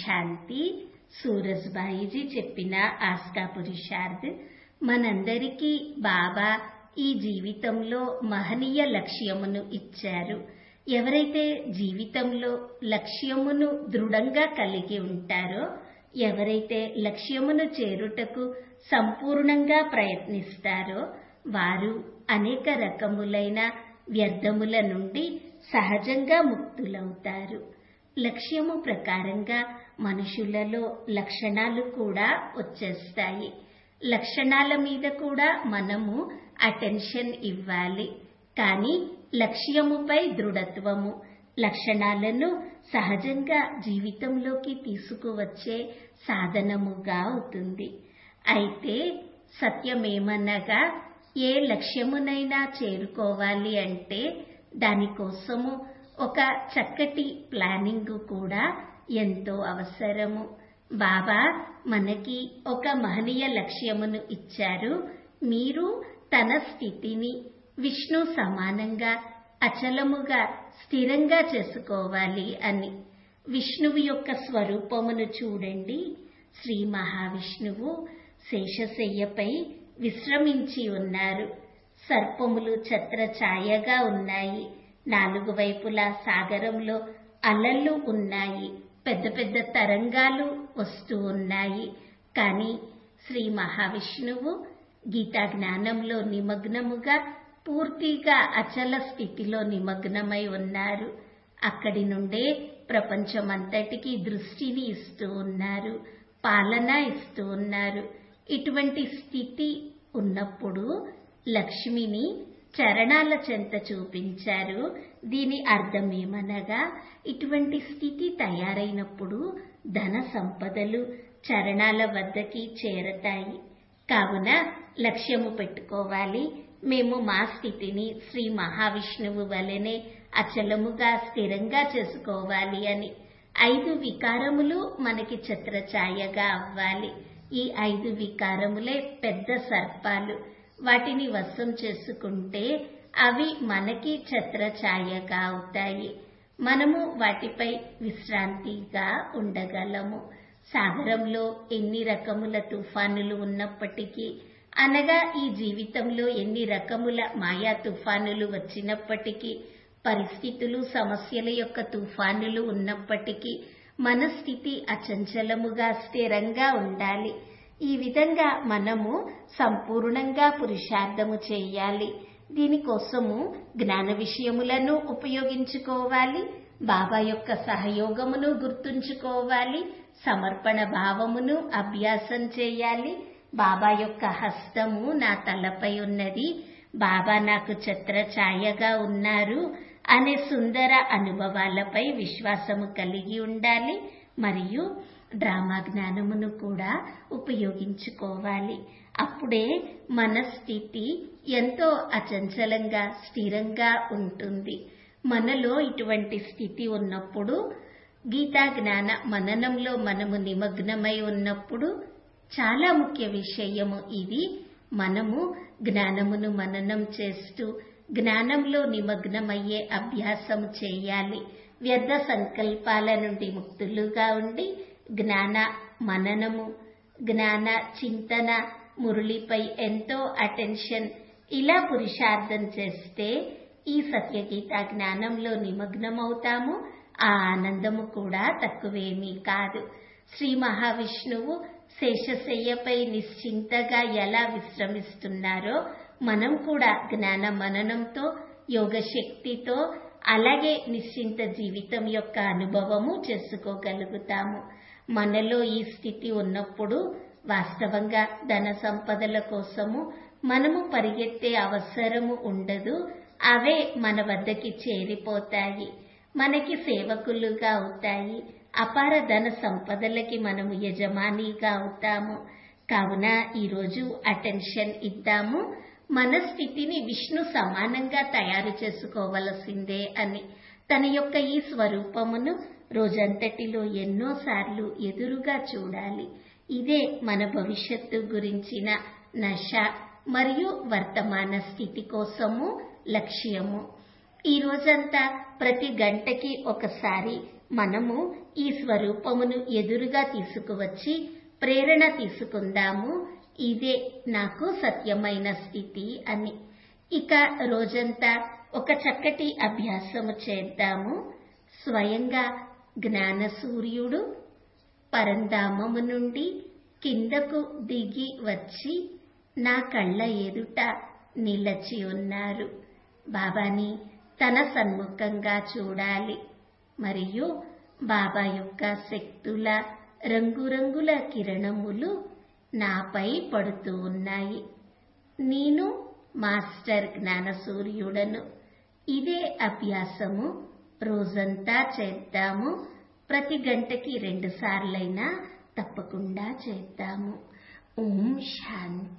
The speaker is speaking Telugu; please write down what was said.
శాంతి సూరజ్బాయిజీ చెప్పిన ఆస్కా పురుషార్థ్ మనందరికీ బాబా ఈ జీవితంలో మహనీయ లక్ష్యమును ఇచ్చారు ఎవరైతే జీవితంలో లక్ష్యమును దృఢంగా కలిగి ఉంటారో ఎవరైతే లక్ష్యమును చేరుటకు సంపూర్ణంగా ప్రయత్నిస్తారో వారు అనేక రకములైన వ్యర్థముల నుండి సహజంగా ముక్తులవుతారు లక్ష్యము ప్రకారంగా మనుషులలో లక్షణాలు కూడా వచ్చేస్తాయి లక్షణాల మీద కూడా మనము అటెన్షన్ ఇవ్వాలి కానీ లక్ష్యముపై దృఢత్వము లక్షణాలను సహజంగా జీవితంలోకి తీసుకువచ్చే సాధనముగా అవుతుంది అయితే సత్యమేమనగా ఏ లక్ష్యమునైనా చేరుకోవాలి అంటే దానికోసము ఒక చక్కటి ప్లానింగ్ కూడా ఎంతో అవసరము బాబా మనకి ఒక మహనీయ లక్ష్యమును ఇచ్చారు మీరు తన స్థితిని విష్ణు సమానంగా అచలముగా స్థిరంగా చేసుకోవాలి అని విష్ణువు యొక్క స్వరూపమును చూడండి శ్రీ మహావిష్ణువు శేషశయ్యపై విశ్రమించి ఉన్నారు సర్పములు ఛత్ర ఛాయగా ఉన్నాయి నాలుగు వైపులా సాగరంలో అలలు ఉన్నాయి పెద్ద పెద్ద తరంగాలు వస్తూ ఉన్నాయి కానీ శ్రీ మహావిష్ణువు గీతా జ్ఞానంలో నిమగ్నముగా పూర్తిగా అచల స్థితిలో నిమగ్నమై ఉన్నారు అక్కడి నుండే ప్రపంచమంతటికి దృష్టిని ఇస్తూ ఉన్నారు పాలన ఇస్తూ ఉన్నారు ఇటువంటి స్థితి ఉన్నప్పుడు లక్ష్మిని చరణాల చెంత చూపించారు దీని అర్థమేమనగా ఇటువంటి స్థితి తయారైనప్పుడు ధన సంపదలు చరణాల వద్దకి చేరతాయి కావున లక్ష్యము పెట్టుకోవాలి మేము మా స్థితిని శ్రీ మహావిష్ణువు వలెనే అచలముగా స్థిరంగా చేసుకోవాలి అని ఐదు వికారములు మనకి ఛత్రఛాయగా అవ్వాలి ఈ ఐదు వికారములే పెద్ద సర్పాలు వాటిని వశం చేసుకుంటే అవి మనకి ఛత్రఛాయగా అవుతాయి మనము వాటిపై విశ్రాంతిగా ఉండగలము సాగరంలో ఎన్ని రకముల తుఫానులు ఉన్నప్పటికీ అనగా ఈ జీవితంలో ఎన్ని రకముల మాయా తుఫానులు వచ్చినప్పటికీ పరిస్థితులు సమస్యల యొక్క తుఫానులు ఉన్నప్పటికీ మన స్థితి అచంచలముగా స్థిరంగా ఉండాలి ఈ విధంగా మనము సంపూర్ణంగా పురుషార్థము చేయాలి దీనికోసము జ్ఞాన విషయములను ఉపయోగించుకోవాలి బాబా యొక్క సహయోగమును గుర్తుంచుకోవాలి సమర్పణ భావమును అభ్యాసం చేయాలి బాబా యొక్క హస్తము నా తలపై ఉన్నది బాబా నాకు ఛత్ర ఛాయగా ఉన్నారు అనే సుందర అనుభవాలపై విశ్వాసము కలిగి ఉండాలి మరియు డ్రామా జ్ఞానమును కూడా ఉపయోగించుకోవాలి అప్పుడే మన స్థితి ఎంతో అచంచలంగా స్థిరంగా ఉంటుంది మనలో ఇటువంటి స్థితి ఉన్నప్పుడు గీతా జ్ఞాన మననంలో మనము నిమగ్నమై ఉన్నప్పుడు చాలా ముఖ్య విషయము ఇది మనము జ్ఞానమును మననం చేస్తూ జ్ఞానంలో నిమగ్నమయ్యే అభ్యాసం చేయాలి వ్యర్థ సంకల్పాల నుండి ముక్తులుగా ఉండి జ్ఞాన మననము జ్ఞాన చింతన మురళిపై ఎంతో అటెన్షన్ ఇలా పురుషార్థం చేస్తే ఈ సత్యగీత జ్ఞానంలో నిమగ్నమవుతాము ఆ ఆనందము కూడా తక్కువేమీ కాదు శ్రీ మహావిష్ణువు శేషశయ్యపై నిశ్చింతగా ఎలా విశ్రమిస్తున్నారో మనం కూడా జ్ఞాన మననంతో యోగ శక్తితో అలాగే నిశ్చింత జీవితం యొక్క అనుభవము చేసుకోగలుగుతాము మనలో ఈ స్థితి ఉన్నప్పుడు వాస్తవంగా ధన సంపదల కోసము మనము పరిగెత్తే అవసరము ఉండదు అవే మన వద్దకి చేరిపోతాయి మనకి సేవకులుగా అవుతాయి అపార ధన సంపదలకి మనము యజమానిగా అవుతాము కావున ఈరోజు అటెన్షన్ ఇద్దాము మన స్థితిని విష్ణు సమానంగా తయారు చేసుకోవలసిందే అని తన యొక్క ఈ స్వరూపమును రోజంతటిలో ఎన్నోసార్లు ఎదురుగా చూడాలి ఇదే మన భవిష్యత్తు గురించిన నశ మరియు వర్తమాన స్థితి కోసము లక్ష్యము ఈ రోజంతా ప్రతి గంటకి ఒకసారి మనము ఈ స్వరూపమును ఎదురుగా తీసుకువచ్చి ప్రేరణ తీసుకుందాము ఇదే నాకు సత్యమైన స్థితి అని ఇక రోజంతా ఒక చక్కటి అభ్యాసము చేద్దాము స్వయంగా జ్ఞాన సూర్యుడు పరంధామము నుండి కిందకు దిగి వచ్చి నా కళ్ళ ఎదుట నిలచి ఉన్నారు బాబాని తన సన్ముఖంగా చూడాలి మరియు బాబా యొక్క శక్తుల రంగురంగుల కిరణములు నాపై పడుతూ ఉన్నాయి నేను మాస్టర్ జ్ఞాన సూర్యుడను ఇదే అభ్యాసము రోజంతా చేద్దాము ప్రతి గంటకి రెండు సార్లైనా తప్పకుండా చేద్దాము ఓం శాంతి